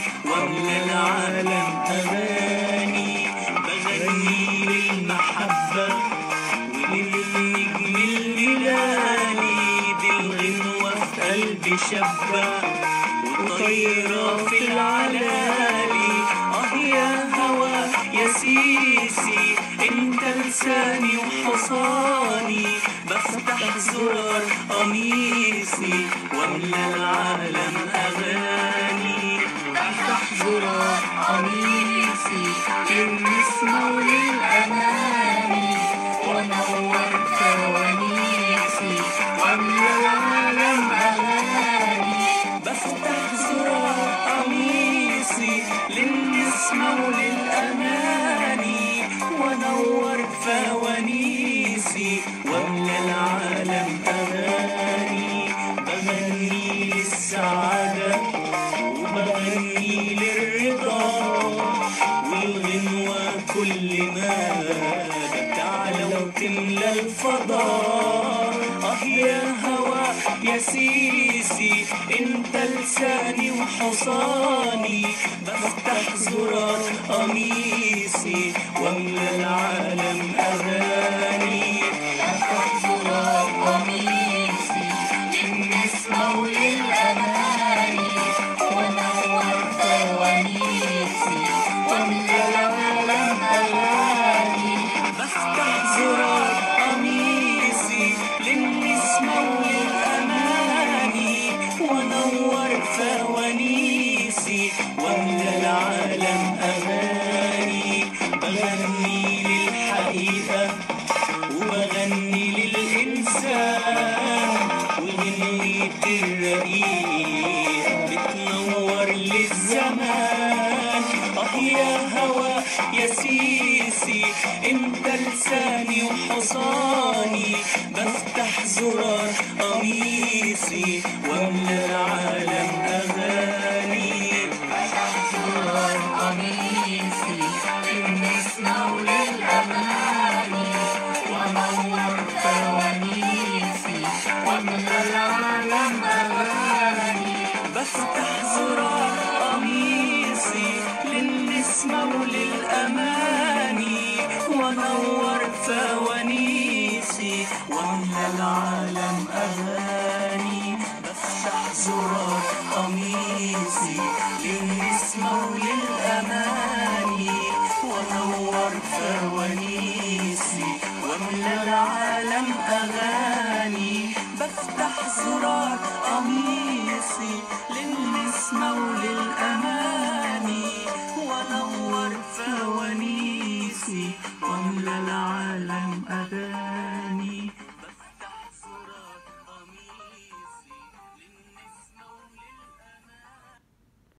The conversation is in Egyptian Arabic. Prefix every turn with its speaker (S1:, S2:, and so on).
S1: واملى العالم أغاني بغني للمحبة وللنجم الملالي دي الغنوة في قلبي شابة وطايرة في العلالي اه يا هوا يا سيسي انت لساني وحصاني بفتح زرار قميصي واملى العالم اغاني
S2: بفتح زرار قميصي للنسمة وللأماني وانور فوانيسي واملى العالم أغاني
S1: بفتح زرار قميصي للنسمة وللأماني وانور فوانيسي واملى العالم أغاني بغني للسعادة وبغني للرضا والغنوة كل ما تعلى وتملى الفضاء اه يا هوا يا سيسي انت لساني وحصاني بفتح زرار قميصي واملى العالم اغاني
S2: بفتح زرار قميصي للنسمة وللأماني وانور فوانيسي واملى العالم أغاني
S1: بفتح زرار قميصي للنسمة وللأماني وانور فوانيسي واملى العالم أغاني بغني للحقيقة وبغني للإنسان وغنية الرقيق بتنور للزمان اه يا هوا يا سيسي انت لساني وحصاني بفتح زرار قميصي واملى العالم اغاني
S2: بفتح زرار قميصي للنسمة وللأماني وانور فوانيسي واملى العالم أغاني
S1: بفتح زرار قميصي للنسمة وللأماني وانور فوانيسي واملى العالم أغاني بفتح زرار قميصي للنسمة وللأماني وانور فوانيسي واملى العالم أغاني بفتح زرار قميصي للنسمة وللأماني وانور